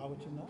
బాగా వచ్చిందా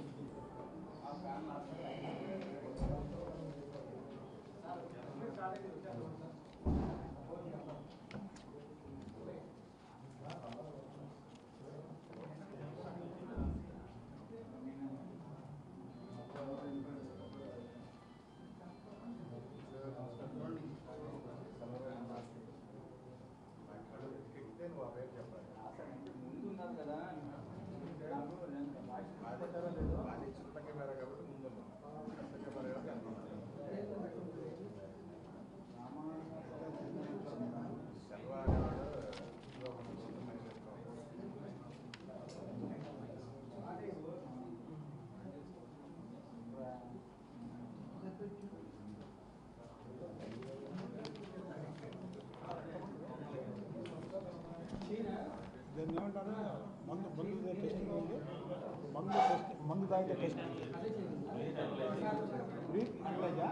దాన్ని ఏమంటారు మందు మందు టెస్టింగ్ ఉంది మందు టెస్ట్ మందు తాగితే టెస్ట్ బ్రీత్ అనలైజా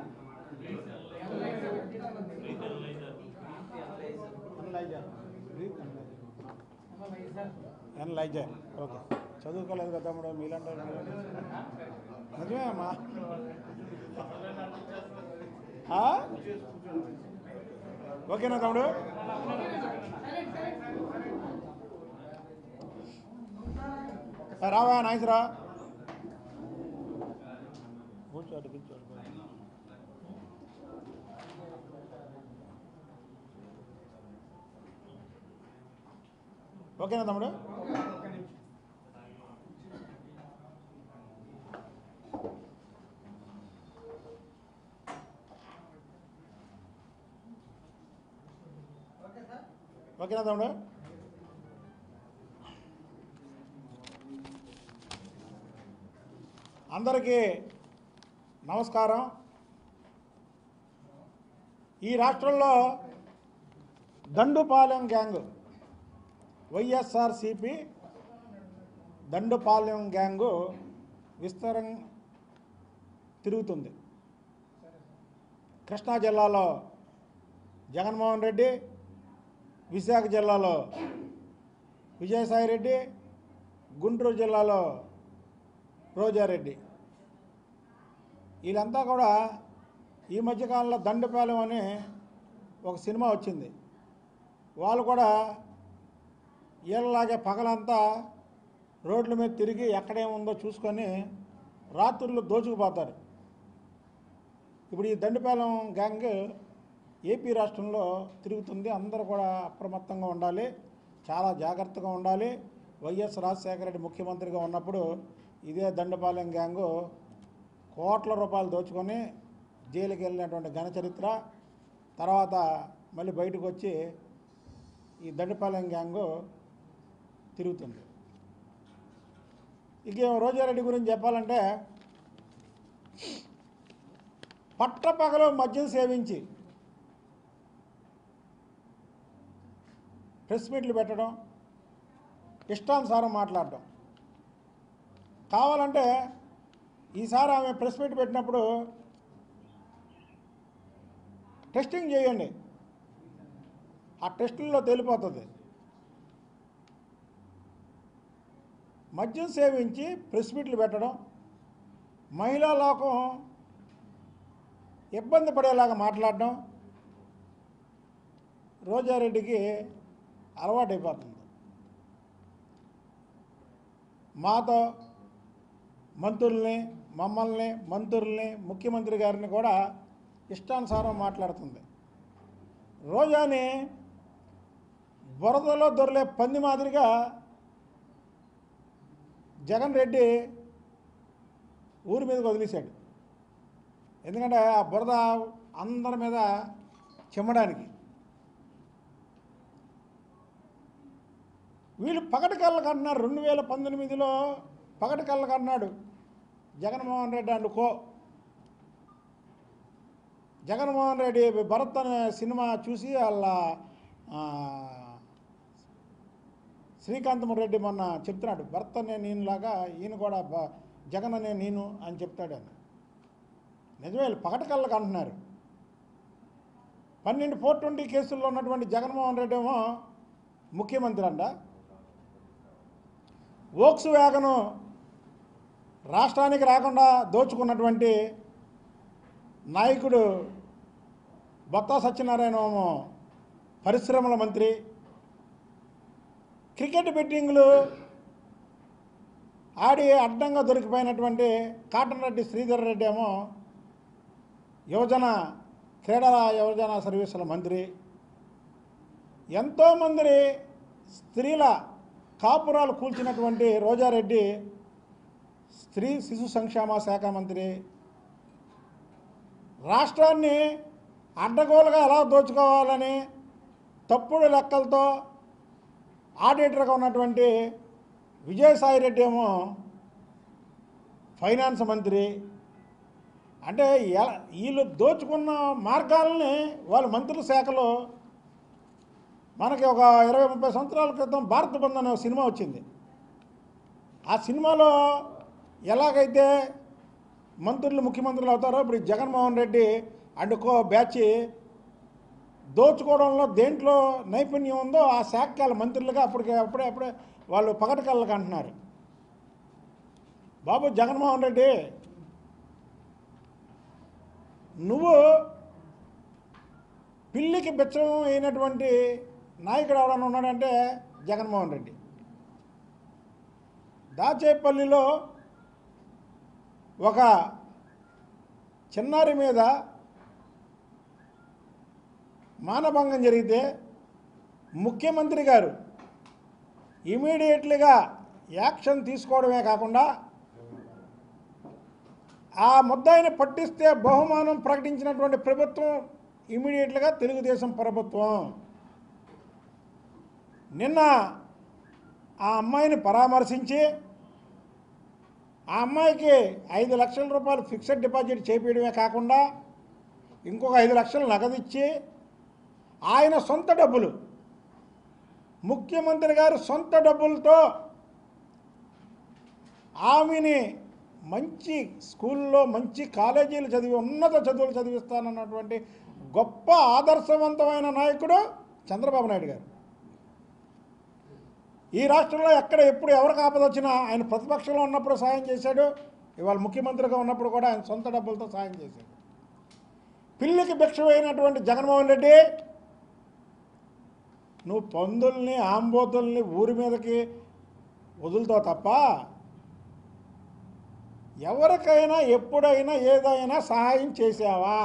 analyser breath analyser analyser okay చదువుకోలేదు కదా తమ్ముడు మీలాంటి వాళ్ళు మీలాంటి నిజమే అమ్మా ఆ? ఓకేనా తమ్ముడు రావా నాయసరా కూర్చోడు కూర్చోడు ఓకేనా తమ్ముడు ఓకేనా తమ్ముడు అందరికీ నమస్కారం ఈ రాష్ట్రంలో Dandupalem gang YSRCP Dandupalem gang విస్తరం తిరుగుతుంది కృష్ణా జిల్లాలో జగన్మోహన్ రెడ్డి విశాఖ జిల్లాలో విజయసాయిరెడ్డి గుంటూరు జిల్లాలో రోజారెడ్డి వీళ్ళంతా కూడా ఈ మధ్యకాలంలో దండపాలెం అని ఒక సినిమా వచ్చింది వాళ్ళు కూడా వీళ్ళలాగే పగలంతా రోడ్ల మీద తిరిగి ఎక్కడేముందో చూసుకొని రాత్రులు దోచుకుపోతారు ఇప్పుడు ఈ దండపాలెం గ్యాంగ్ ఏపీ రాష్ట్రంలో తిరుగుతుంది అందరూ కూడా అప్రమత్తంగా ఉండాలి చాలా జాగ్రత్తగా ఉండాలి వైఎస్ రాజశేఖర రెడ్డి ముఖ్యమంత్రిగా ఉన్నప్పుడు ఇదే దండపాలెం గ్యాంగు కోట్ల రూపాయలు దోచుకొని జైలుకి వెళ్ళినటువంటి ఘన చరిత్ర తర్వాత మళ్ళీ బయటకు వచ్చి ఈ దండపాలెం గ్యాంగు తిరుగుతుంది ఇక రోజారెడ్డి గురించి చెప్పాలంటే పట్టపగలు మద్యం సేవించి ప్రెస్ మీట్లు పెట్టడం ఇష్టానుసారం మాట్లాడడం కావాలంటే ఈసారి ఆమె ప్రెస్ మీట్ పెట్టినప్పుడు టెస్టింగ్ చేయండి ఆ టెస్టుల్లో తేలిపోతుంది మద్యం సేవించి ప్రెస్ మీట్లు పెట్టడం మహిళా లోకం ఇబ్బంది పడేలాగా మాట్లాడడం రోజారెడ్డికి అలవాటైపోతుంది మాతో మంత్రుల్ని మమ్మల్ని మంత్రుల్ని ముఖ్యమంత్రి గారిని కూడా ఇష్టానుసారం మాట్లాడుతుంది రోజాని బురదలో దొరలే పంది మాదిరిగా జగన్ రెడ్డి ఊరి మీదకి వదిలేశాడు ఎందుకంటే ఆ బురద అందరి మీద చిమ్మడానికి వీళ్ళు పగటి కళ్ళకు అన్నారు రెండు వేల పంతొమ్మిదిలో పగటి కళ్ళకు అన్నాడు జగన్మోహన్ రెడ్డి అండ్ కో జగన్మోహన్ రెడ్డి భరత్ అనే సినిమా చూసి వాళ్ళ ఆ, శ్రీకాంతం రెడ్డి మొన్న చెప్తున్నాడు భరత్ అనే నేనులాగా ఈయన కూడా బ- జగన్ అనే నేను అని చెప్తాడు అని నిజమే వీళ్ళు పగటి కళ్ళకు అంటున్నారు పన్నెండు ఫోర్ ట్వంటీ కేసుల్లో ఉన్నటువంటి జగన్మోహన్ రెడ్డి ఏమో ముఖ్యమంత్రి అంట వోక్స్ వ్యాగను రాష్ట్రానికి రాకుండా దోచుకున్నటువంటి నాయకుడు బొత్స సత్యనారాయణ ఏమో పరిశ్రమల మంత్రి క్రికెట్ బెట్టింగ్లు ఆడి అడ్డంగా దొరికిపోయినటువంటి కాటన్ రెడ్డి శ్రీధర్ రెడ్డి ఏమో యువజన క్రీడల యువజన సర్వీసుల మంత్రి ఎంతోమంది స్త్రీల కాపురాలు కూల్చినటువంటి రోజారెడ్డి స్త్రీ శిశు సంక్షేమ శాఖ మంత్రి రాష్ట్రాన్ని అడ్డగోలుగా ఎలా దోచుకోవాలని తప్పుడు లెక్కలతో ఆడిటర్గా ఉన్నటువంటి విజయసాయి రెడ్డి ఏమో ఫైనాన్స్ మంత్రి అంటే ఎల- వీళ్ళు దోచుకున్న మార్గాలని వాళ్ళ మంత్రుల శాఖలో మనకి ఒక ఇరవై ముప్పై సంవత్సరాల క్రితం భారత బంధ్ అనే ఒక సినిమా వచ్చింది ఆ సినిమాలో ఎలాగైతే మంత్రులు ముఖ్యమంత్రులు అవుతారో ఇప్పుడు ఈ Jaganmohan Reddy and co batch దోచుకోవడంలో దేంట్లో నైపుణ్యం ఉందో ఆ శాఖల మంత్రులుగా అప్పటికే అప్పుడే అప్పుడే వాళ్ళు పగటకళ్ళకి అంటున్నారు బాబు జగన్మోహన్ రెడ్డి నువ్వు పిల్లికి బిచ్చం అయినటువంటి నాయకుడు ఎవడన్నా ఉన్నాడంటే జగన్మోహన్ రెడ్డి దాచేపల్లిలో ఒక చిన్నారి మీద మానభంగం జరిగితే ముఖ్యమంత్రి గారు ఇమీడియట్లీగా యాక్షన్ తీసుకోవడమే కాకుండా ఆ ముద్దాయిని పట్టిస్తే బహుమానం ప్రకటించినటువంటి ప్రభుత్వం ఇమీడియట్లుగా తెలుగుదేశం ప్రభుత్వం నిన్న ఆ అమ్మాయిని పరామర్శించి ఆ అమ్మాయికి ఐదు లక్షల రూపాయలు ఫిక్స్డ్ డిపాజిట్ చేపించడమే కాకుండా ఇంకొక ఐదు లక్షలు నగదిచ్చి ఆయన సొంత డబ్బులు ముఖ్యమంత్రి గారు సొంత డబ్బులతో ఆమెని మంచి స్కూల్లో మంచి కాలేజీలు చదివి ఉన్నత చదువులు చదివిస్తానన్నటువంటి గొప్ప ఆదర్శవంతమైన నాయకుడు చంద్రబాబు నాయుడు గారు ఈ రాష్ట్రంలో ఎక్కడ ఎప్పుడు ఎవరికి ఆపద వచ్చినా ఆయన ప్రతిపక్షంలో ఉన్నప్పుడు సాయం చేశాడు ఇవాళ ముఖ్యమంత్రిగా ఉన్నప్పుడు కూడా ఆయన సొంత డబ్బులతో సాయం చేశాడు పిల్లికి భిక్ష అయినటువంటి జగన్మోహన్ రెడ్డి నువ్వు పందుల్ని ఆంబోతుల్ని ఊరి మీదకి వదులుతావు తప్ప ఎవరికైనా ఎప్పుడైనా ఏదైనా సహాయం చేసావా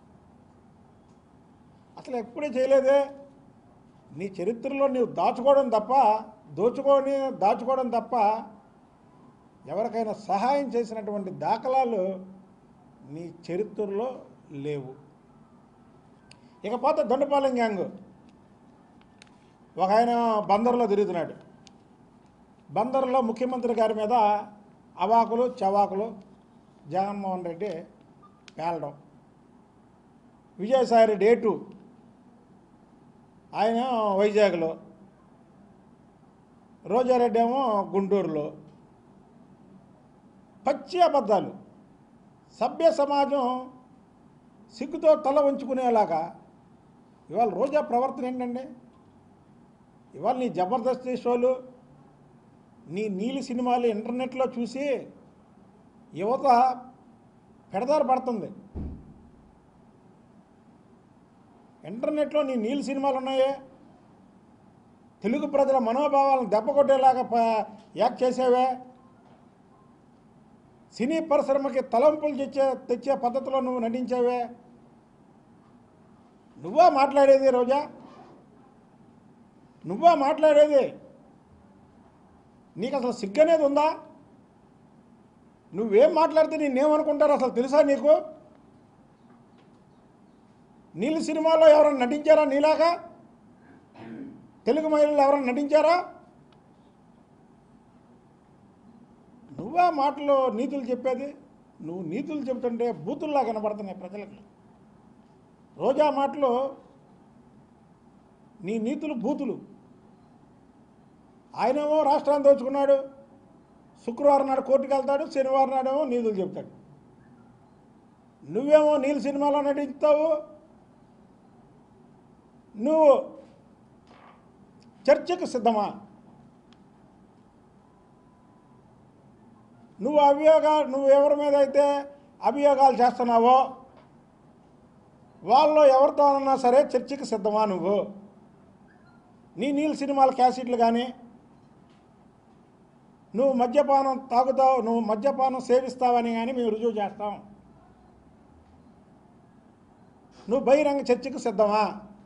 అసలు ఎప్పుడూ చేయలేదే నీ చరిత్రలో నీవు దాచుకోవడం తప్ప దోచుకొని దాచుకోవడం తప్ప ఎవరికైనా సహాయం చేసినటువంటి దాఖలాలు నీ చరిత్రలో లేవు ఇకపోతే దొండపాలెం గ్యాంగ్ ఒక ఆయన బందర్లో తిరుగుతున్నాడు బందర్లో ముఖ్యమంత్రి గారి మీద అవాకులు చవాకులు జగన్మోహన్ రెడ్డి పేలడం విజయసాయి రెడ్డి ఏ టూ ఆయన వైజాగ్లో రోజారెడ్డి ఏమో గుంటూరులో పచ్చి అబద్ధాలు సభ్య సమాజం సిగ్గుతో తల ఉంచుకునేలాగా ఇవాళ రోజా ప్రవర్తన ఏంటండి ఇవాళ నీ జబర్దస్త్ షోలు నీ నీలి సినిమాలు ఇంటర్నెట్లో చూసి యువత పెడదారు పడుతుంది ఇంటర్నెట్లో నీ నీలి సినిమాలు ఉన్నాయే తెలుగు ప్రజల మనోభావాలను దెబ్బ కొట్టేలాగా ప- యాక్ట్ చేసేవే సినీ పరిశ్రమకి తలంపులు తెచ్చే తెచ్చే పద్ధతిలో నువ్వు నటించావే నువ్వా మాట్లాడేది రోజా నువ్వా మాట్లాడేది నీకు అసలు సిగ్గు అనేది ఉందా నువ్వేం మాట్లాడితే నేనేమనుకుంటారో అసలు తెలుసా నీకు నీళ్ళు సినిమాలో ఎవరైనా నటించారా నీలాగా తెలుగు మహిళలు ఎవరైనా నటించారా నువ్వా మాటలో నీతులు చెప్పేది నువ్వు నీతులు చెబుతుంటే బూతుల్లా కనబడుతున్నాయి ప్రజలకి రోజా మాటలు నీ నీతులు బూతులు ఆయనేమో రాష్ట్రాన్ని దోచుకున్నాడు శుక్రవారం నాడు కోర్టుకు వెళ్తాడు శనివారం నాడేమో నీతులు చెప్తాడు నువ్వేమో నీళ్ళు సినిమాలో నటిస్తావు నువ్వు చర్చకు సిద్ధమా నువ్వు అభియోగాలు నువ్వు ఎవరి మీద అయితే అభియోగాలు చేస్తున్నావో వాళ్ళు ఎవరితోనన్నా సరే చర్చకి సిద్ధమా నువ్వు నీ నీళ్ళ సినిమాల క్యాసెట్లు కానీ నువ్వు మద్యపానం తాగుతావు నువ్వు మద్యపానం సేవిస్తావని కానీ మేము రుజువు చేస్తాం నువ్వు బహిరంగ చర్చకు సిద్ధమా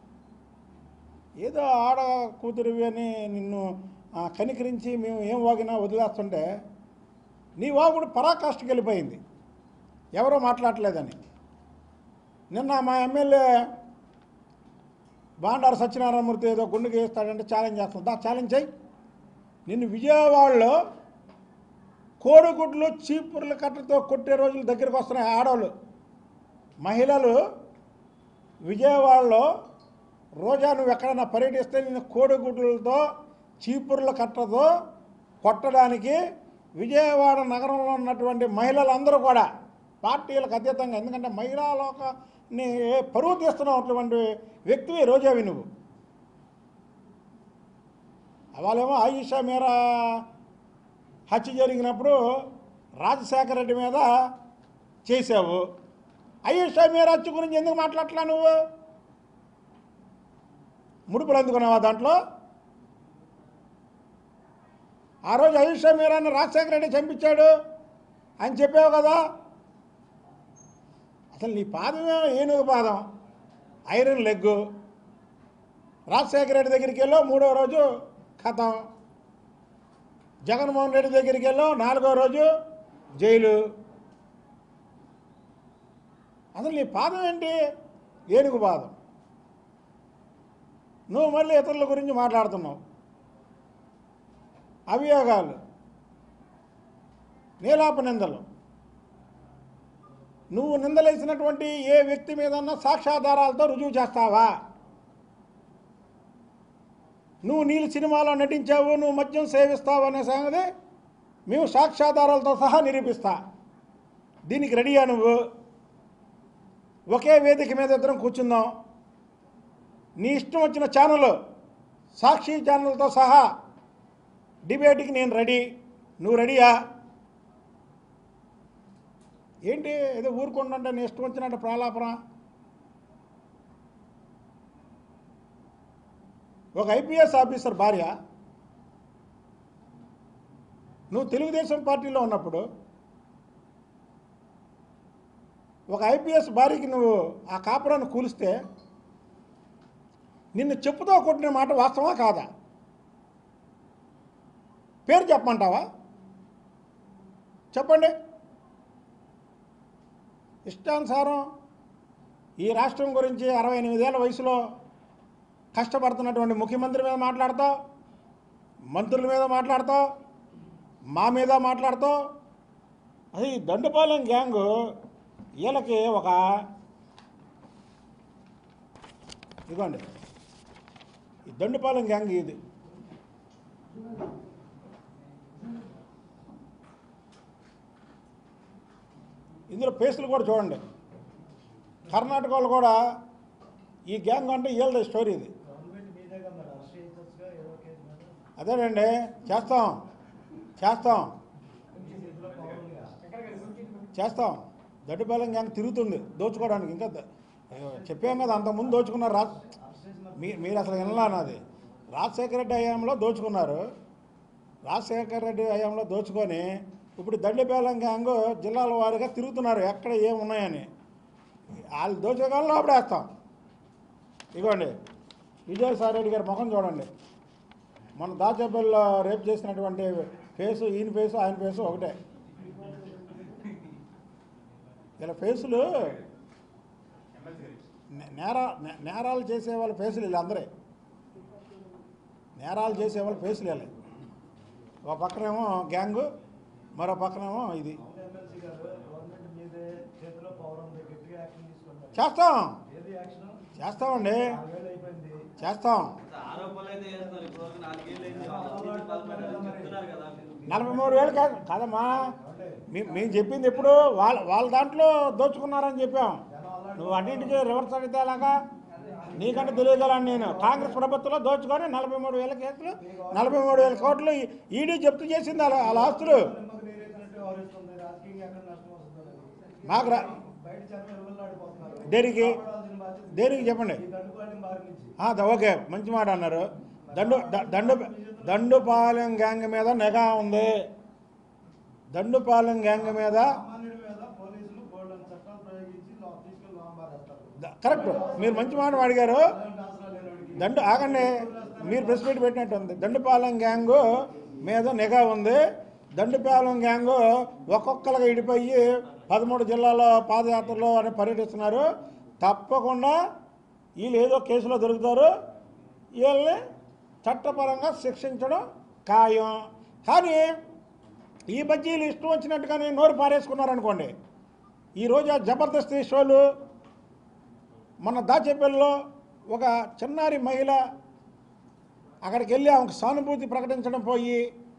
ఏదో ఆడ కూతురివి అని నిన్ను ఆ, కనికరించి మేము ఏం వాగినా వదిలేస్తుంటే నీ వాగుడు పరాకాష్ఠకి వెళ్ళిపోయింది ఎవరో మాట్లాడలేదని నిన్న మా ఎమ్మెల్యే బాండారు సత్యనారాయణమూర్తి ఏదో గుండెకి వేస్తాడంటే ఛాలెంజ్ చేస్తుంది దా ఛాలెంజ్ చేయి నిన్ను విజయవాడలో కోడిగుడ్లు చీపుర్ల కట్టతో కొట్టే రోజులు దగ్గరికి వస్తున్నాయి ఆడవాళ్ళు మహిళలు విజయవాడలో రోజా నువ్వు ఎక్కడైనా పర్యటిస్తే నేను కోడిగుడ్లతో చీపుర్ల కట్టతో కొట్టడానికి విజయవాడ నగరంలో ఉన్నటువంటి మహిళలందరూ కూడా పార్టీలకు అతీతంగా ఎందుకంటే మహిళా లోకాన్ని పరువు తీస్తున్నటువంటి వ్యక్తివి రోజావి నువ్వు వాళ్ళేమో ఆయిషా మీరా హత్య జరిగినప్పుడు రాజశేఖర రెడ్డి మీద చేసావు ఆయిషా మీరా హత్య గురించి ఎందుకు మాట్లాడట్లా నువ్వు ముడుపులు అందుకున్నావా దాంట్లో ఆ రోజు ఆయిషా మీరాన్ని రాజశేఖర రెడ్డి చంపించాడు అని చెప్పావు కదా అసలు నీ పాదమే ఏనుగు పాదం ఐరన్ లెగ్గు రాజశేఖర రెడ్డి దగ్గరికి వెళ్ళో మూడో రోజు కథం జగన్మోహన్ రెడ్డి దగ్గరికి వెళ్ళో నాలుగో రోజు జైలు అసలు నీ పాదం ఏంటి ఏనుగు పాదం నువ్వు మళ్ళీ ఇతరుల గురించి మాట్లాడుతున్నావు అభియోగాలు నీలాప నిందలు నువ్వు నిందలేసినటువంటి ఏ వ్యక్తి మీదన్నా సాక్ష్యాధారాలతో రుజువు చేస్తావా నువ్వు నీళ్ళు సినిమాలో నటించావు నువ్వు మద్యం సేవిస్తావు అనే సంగతి మేము సాక్ష్యాధారాలతో సహా నిరూపిస్తా దీనికి రెడీయా నువ్వు ఒకే వేదిక మీద ఇద్దరం కూర్చుందాం నీ ఇష్టం వచ్చిన ఛానల్ సాక్షి ఛానల్తో సహా డిబేట్కి నేను రెడీ నువ్వు రెడీయా ఏంటి ఏదో ఊరుకుంటుంటే నీ ఇష్టం వచ్చినట్టు ప్రాలాపన ఒక ఐపీఎస్ ఆఫీసర్ భార్య నువ్వు తెలుగుదేశం పార్టీలో ఉన్నప్పుడు ఒక ఐపీఎస్ భార్యకి నువ్వు ఆ కాపురాన్ని కూలిస్తే నిన్ను చెప్పుతో కొట్టిన మాట వాస్తవా కాదా పేరు చెప్పమంటావా చెప్పండి ఇష్టానుసారం ఈ రాష్ట్రం గురించి అరవై ఎనిమిదేళ్ల వయసులో కష్టపడుతున్నటువంటి ముఖ్యమంత్రి మీద మాట్లాడతావు మంత్రుల మీద మాట్లాడతావు మా మీద మాట్లాడతావు అది ఈ దండుపాలెం గ్యాంగు వీళ్ళకి ఒక ఇదిగోండి ఈ దండుపాలెం గ్యాంగ్ ఇది ఇందులో పేస్టులు కూడా చూడండి కర్ణాటకలో కూడా ఈ గ్యాంగ్ అంటే వీళ్ళది స్టోరీ ఇది గవర్నమెంట్ మీదేగా మరి అరెస్ట్ చేయించచ్చుగా ఏదో కేసు మీద అదేనండి చేస్తాం చేస్తాం చేతిలో పవర్ ఉందిగా చేస్తాం దడ్డుపాలెం గ్యాంగ్ తిరుగుతుంది దోచుకోవడానికి ఇంకా ద- అయ్యో, చెప్పాం కదా అంతకుముందు దోచుకున్నారు రా అరెస్ట్ చేసిన మీ మీరు అసలు వినలా నాది రాజశేఖర రెడ్డి హయాంలో దోచుకున్నారు రాజశేఖర రెడ్డి హయాంలో దోచుకొని ఇప్పుడు దండిపేలం గ్యాంగ్ జిల్లాల వారీగా తిరుగుతున్నారు ఎక్కడ ఏమి ఉన్నాయని వాళ్ళు దోచుకోవాలని ఆపడేస్తాం ఇగోండి విజయసాయి రెడ్డి గారి ముఖం చూడండి మన దాచేపల్లిలో రేపు చేసినటువంటి ఫేసు ఈయన ఫేసు ఆయన ఫేసు ఒకటే ఇలా ఫేసులు నే- నేరా నే- నేరాలు చేసే వాళ్ళ ఫేసులు వీళ్ళందరే నేరాలు చేసే వాళ్ళ ఫేసులు వీళ్ళే ఒక పక్కనేమో గ్యాంగు మరో పక్కనేమో ఇది అవును ఎమ్మెల్సీ గారు గవర్నమెంట్ మీదే చేతిలో పవర్ ఉంది గట్టిగా యాక్షన్ తీసుకోండి చేస్తాం ఏది యాక్షన్ చేస్తామండి నాలుగేళ్ళు అయిపోయింది చేస్తాం ఆరోపణలు అయితే చేస్తున్నారు ఇప్పటివరకు నాలుగేళ్ళు అయింది వాళ్ళు అవినీతి పాల్పడ్డారని చెప్తున్నారు కదా నలభై మూడు వేలు కాదు కాదమ్మా మీ- మేము చెప్పింది ఎప్పుడు వాళ్ళ వాళ్ళ దాంట్లో దోచుకున్నారని చెప్పాం నువ్వు అన్నింటికి రివర్స్ అడిగితే ఎలాగా నీకంటే తెలియగలను నేను కాంగ్రెస్ ప్రభుత్వంలో దోచుకొని నలభై మూడు వేల కేసులు నలభై మూడు వేల కోట్లు ఈడీ జప్తు చేసింది అలా వాళ్ళ ఆస్తులు నిమ్మకు నీరేసినట్టు వ్యవహరిస్తుంది రాజకీయంగా ఎక్కడ నష్టం వస్తుంది మాకు రా- బయట జనం వెళ్ళలాడిపోతున్నారు దేనికి? కాపాడాల్సిన బాధ్యత దేనికి చెప్పండి ఈ దండుపాలెం బారి నుంచి ఆ, ద- ఓకే మంచి మాట అన్నారు దండు ద- దండు దండుపాలెం గ్యాంగ్ మీద నిఘా ఉంది దండుపాలెం గ్యాంగ్ మీద సామాన్యుడి మీద పోలీసులు బోర్డు చట్టాలు ప్రయోగించి లో- తీసుకెళ్లి లోన్ బారేస్తారు ద- కరెక్ట్ మీరు మంచి మాట అడిగారు అలాంటి అవసరాలు లేనివాడికి దండు ఆగండి మీరు ప్రెస్ మీట్ పెట్టినట్టు ఉంది దండుపాలెం గ్యాంగు మీద నిఘా ఉంది దండుపాలెం గ్యాంగు ఒక్కొక్కరుగా ఇడిపోయి పదమూడు జిల్లాలో పాదయాత్రలో అని పర్యటిస్తున్నారు తప్పకుండా వీళ్ళు ఏదో కేసులో దొరుకుతారు వీళ్ళని చట్టపరంగా శిక్షించడం ఖాయం కానీ ఈ బజ్జీలు ఇష్టం వచ్చినట్టుగానే నోరు పారేసుకున్నారనుకోండి ఈరోజు ఆ జబర్దస్త్ షోలు మన దాచేపల్లిలో ఒక చిన్నారి మహిళ అక్కడికి వెళ్ళి ఆమెకు సానుభూతి ప్రకటించడం పోయి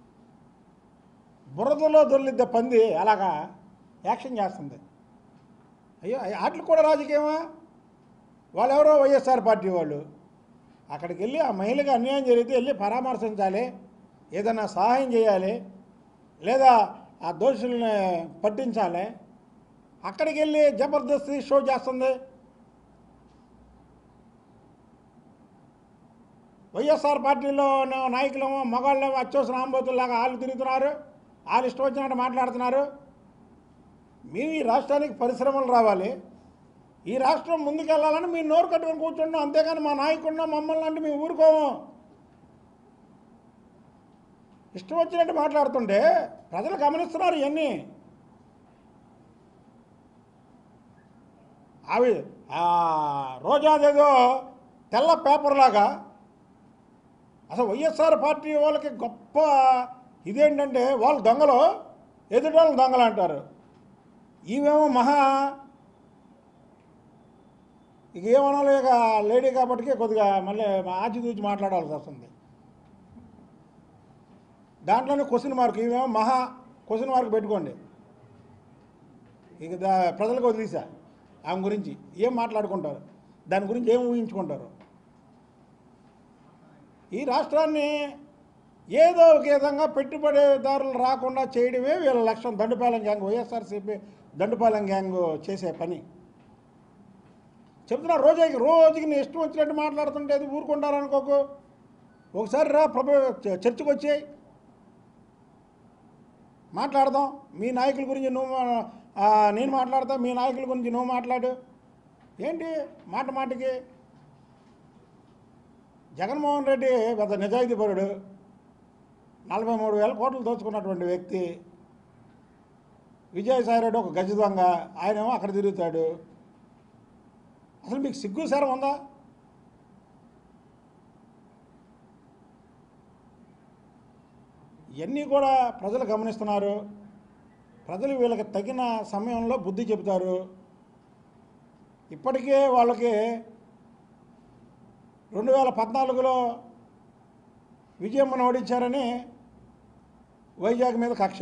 బురదలో దొర్లిద్ద పంది అలాగా యాక్షన్ చేస్తుంది అయ్యో వాటికి కూడా రాజకీయమా వాళ్ళు ఎవరో వైఎస్ఆర్ పార్టీ వాళ్ళు అక్కడికి వెళ్ళి ఆ మహిళకి అన్యాయం జరిగితే వెళ్ళి పరామర్శించాలి ఏదైనా సహాయం చేయాలి లేదా ఆ దోషుల్ని పట్టించాలి అక్కడికి వెళ్ళి జబర్దస్త్ షో చేస్తుంది వైఎస్ఆర్ పార్టీలో ఉన్న నాయకులేమో మగాళ్ళేమో అత్యవసర ఆంబోతుల్లాగా వాళ్ళు తిరుగుతున్నారు వాళ్ళు ఇష్టం వచ్చినట్టు మాట్లాడుతున్నారు మేము ఈ రాష్ట్రానికి పరిశ్రమలు రావాలి ఈ రాష్ట్రం ముందుకెళ్ళాలని మేము నోరు కట్టుకొని కూర్చున్నాం అంతేగాని మా నాయకుడినో మమ్మల్ని అంటే మేము ఊరుకోము ఇష్టం వచ్చినట్టు మాట్లాడుతుంటే ప్రజలు గమనిస్తున్నారు ఇవన్నీ అవి ఆ రోజాదేదో తెల్ల పేపర్లాగా అసలు వైఎస్ఆర్ పార్టీ వాళ్ళకి గొప్ప ఇదేంటంటే వాళ్ళు దొంగలు ఎదుటి వాళ్ళు దొంగలు అంటారు ఈమెమో మహా ఇక ఏమనాలి ఇక లేడీ కాబట్టి కొద్దిగా మళ్ళీ ఆచితూచి మాట్లాడాల్సి వస్తుంది దాంట్లోనే క్వశ్చన్ మార్క్ ఈమెమో మహా క్వశ్చన్ మార్క్ పెట్టుకోండి ఇక దా ప్రజలకు వదిలేసా ఆమె గురించి ఏం మాట్లాడుకుంటారు దాని గురించి ఏం ఊహించుకుంటారు ఈ రాష్ట్రాన్ని ఏదో ఒక విధంగా పెట్టుబడిదారులు రాకుండా చేయడమే వీళ్ళ లక్ష్యం Dandupalem gang YSRCP Dandupalem gang చేసే పని చెప్తున్నా రోజుకి రోజుకి నీ ఇష్టం వచ్చినట్టు మాట్లాడుతుంటే అది ఊరుకుంటారనుకోకు ఒకసారి రా ప్రభు చ- చర్చకు వచ్చేయి మాట్లాడదాం మీ నాయకుల గురించి నువ్వు ఆ, నేను మాట్లాడతా మీ నాయకుల గురించి నువ్వు మాట్లాడు ఏంటి మాట మాటకి జగన్మోహన్ రెడ్డి పెద్ద నిజాయితీపరుడు నలభై మూడు వేల కోట్లు దోచుకున్నటువంటి వ్యక్తి విజయసాయి రెడ్డి ఒక గజ దొంగ ఆయనేమో అక్కడ తిరుగుతాడు అసలు మీకు సిగ్గు సారం ఉందా ఇవన్నీ కూడా ప్రజలు గమనిస్తున్నారు ప్రజలు వీళ్ళకి తగిన సమయంలో బుద్ధి చెబుతారు ఇప్పటికే వాళ్ళకి రెండు వేల పద్నాలుగులో విజయమ్మను ఓడించారని వైజాగ్ మీద కక్ష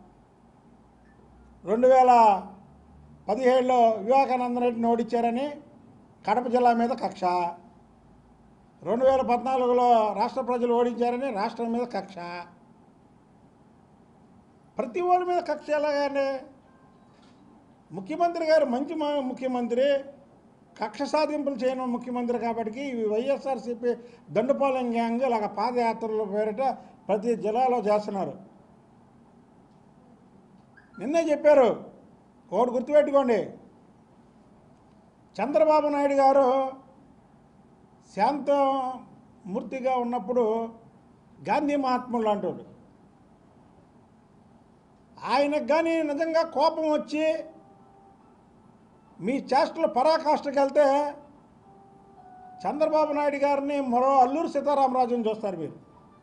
రెండు వేల పదిహేడులో వివేకానంద రెడ్డిని ఓడించారని కడప జిల్లా మీద కక్ష రెండు వేల పద్నాలుగులో రాష్ట్ర ప్రజలు ఓడించారని రాష్ట్రం మీద కక్ష ప్రతి వాళ్ళ మీద కక్ష ఎలాగండి ముఖ్యమంత్రి గారు మంచి మ- ముఖ్యమంత్రి కక్ష సాధింపులు చేయని ముఖ్యమంత్రి కాబట్టి ఈ వైఎస్ఆర్సీపీ దండుపాలెం గ్యాంగ్ ఇలాగ పాదయాత్రల పేరిట ప్రతి జిల్లాలో చేస్తున్నారు నిన్నే చెప్పారు ఒకటి గుర్తుపెట్టుకోండి చంద్రబాబు నాయుడు గారు శాంతమూర్తిగా ఉన్నప్పుడు గాంధీ మహాత్ములు అంటాడు ఆయనకు కానీ నిజంగా కోపం వచ్చి మీ చేష్టలు పరాకాష్ఠకి వెళ్తే చంద్రబాబు నాయుడు గారిని మరో అల్లూరు సీతారామరాజుని చూస్తారు మీరు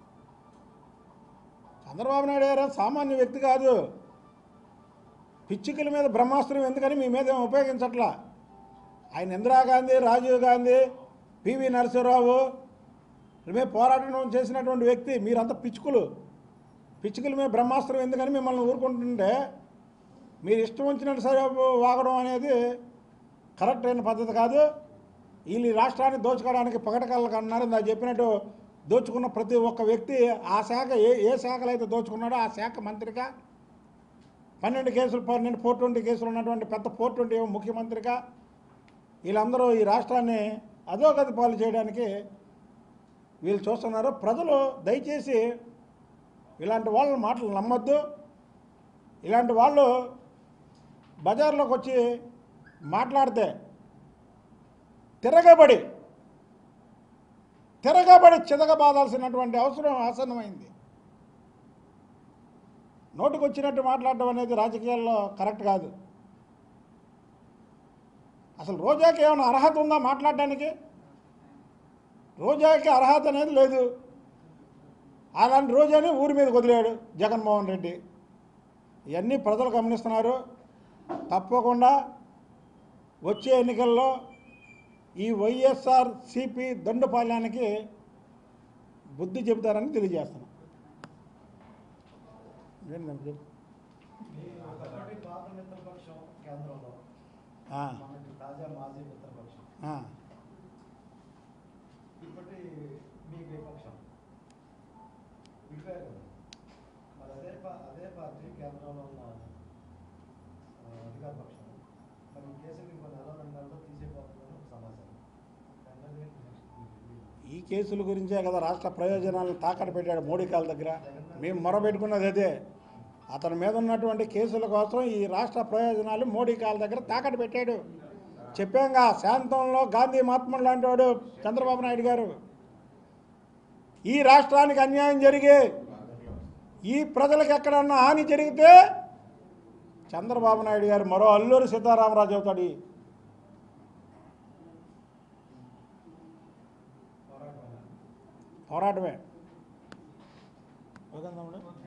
చంద్రబాబు నాయుడు గారు సామాన్య వ్యక్తి కాదు పిచ్చుకల మీద బ్రహ్మాస్త్రం ఎందుకని మీ మీద ఏం ఉపయోగించట్లా ఆయన ఇందిరాగాంధీ రాజీవ్ గాంధీ పివి నరసింహరావు మేము పోరాటం చేసినటువంటి వ్యక్తి మీరంతా పిచ్చుకలు పిచ్చుకల మీద బ్రహ్మాస్త్రం ఎందుకని మిమ్మల్ని ఊరుకుంటుంటే మీరు ఇష్టం వచ్చినట్టు సరే వాగడం అనేది కరెక్ట్ అయిన పద్ధతి కాదు వీళ్ళు ఈ రాష్ట్రాన్ని దోచుకోవడానికి పగటకళ్ళకు అన్నారు నాకు చెప్పినట్టు దోచుకున్న ప్రతి ఒక్క వ్యక్తి ఆ శాఖ ఏ ఏ శాఖలో అయితే దోచుకున్నాడో ఆ శాఖ మంత్రిగా పన్నెండు కేసులు పన్నెండు ఫోర్ ట్వంటీ కేసులు ఉన్నటువంటి పెద్ద ఫోర్ ట్వంటీ ముఖ్యమంత్రిగా వీళ్ళందరూ ఈ రాష్ట్రాన్ని అధోగతి పాలు చేయడానికి వీళ్ళు చూస్తున్నారు ప్రజలు దయచేసి ఇలాంటి వాళ్ళ మాటలు నమ్మొద్దు ఇలాంటి వాళ్ళు బజార్లోకి వచ్చి మాట్లాడితే తిరగబడి తిరగబడి చితకబాదాల్సినటువంటి అవసరం ఆసన్నమైంది నోటికి వచ్చినట్టు మాట్లాడడం అనేది రాజకీయాల్లో కరెక్ట్ కాదు అసలు రోజాకి ఏమైనా అర్హత ఉందా మాట్లాడడానికి రోజాకి అర్హత అనేది లేదు అలాంటి రోజాని ఊరి మీద వదిలాడు జగన్మోహన్ రెడ్డి ఇవన్నీ ప్రజలు గమనిస్తున్నారు తప్పకుండా వచ్చే ఎన్నికల్లో ఈ వైఎస్ఆర్ సిపి దండుపాల్యానికి బుద్ధి చెబుతారని తెలియజేస్తున్నాం ఏంటంటే చెప్పు. మీ ఒకటి పాత మిత్రపక్షం కేంద్రంలో ఆ, మనకి తాజా మాజీ మిత్రపక్షం ఆ. ఇప్పటి మీ విపక్షం విడిపోయారు కదా మరి అదే పా- అదే పార్టీ కేంద్రంలో ఉన్న ఆ, అధికార పక్షం మరి ఈ కేసులు ఇంకో నెల రెండు నెలల్లో తీసేపోతుందని ఒక సమాచారం దాని మీద ఏంటి next మీ review? ఈ కేసుల గురించే కదా రాష్ట్ర ప్రయోజనాలను తాకట్టు పెట్టాడు మోడీ కాళ్ళ దగ్గర మేము మొరబెట్టుకున్నది అదే అతని మీద ఉన్నటువంటి కేసుల కోసం ఈ రాష్ట్ర ప్రయోజనాలు మోడీ కాళ్ళ దగ్గర తాకట్టు పెట్టాడు చెప్పాంగా శాంతంలో గాంధీ మహాత్ముడు లాంటి వాడు చంద్రబాబు నాయుడు గారు ఈ రాష్ట్రానికి అన్యాయం జరిగి ఈ ప్రజలకు ఎక్కడన్నా హాని జరిగితే చంద్రబాబు నాయుడు గారు మరో అల్లూరి సీతారామరాజు అవుతాడు ఈ పోరాటమేనా? పోరాటమే ఓకే తమ్ముడు